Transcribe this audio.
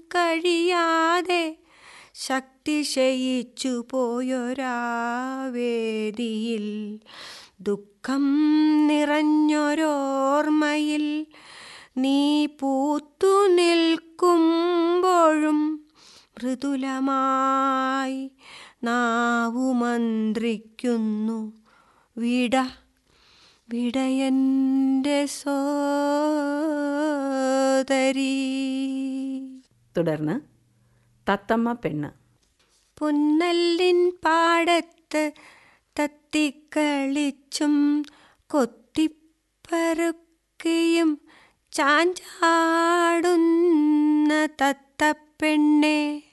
കഴിയാതെ ശക്തി ക്ഷയിച്ചു പോയൊരാവേദിയിൽ ദുഃഖം നിറഞ്ഞൊരോർമ്മയിൽ നീ പൂത്തു നിൽക്കുമ്പോഴും മൃദുലമായി നാവു മന്ത്രിക്കുന്നു വിട വിടയൻ്റെ സോദരീ തുടർന്ന് തത്തമ്മ പെണ്ണ് പുന്നല്ലിൻ പാടത്ത് തത്തിക്കളിച്ചും കൊത്തിപ്പറുക്കിയും ചാഞ്ചാടുന്ന തത്തപ്പെണ്ണെ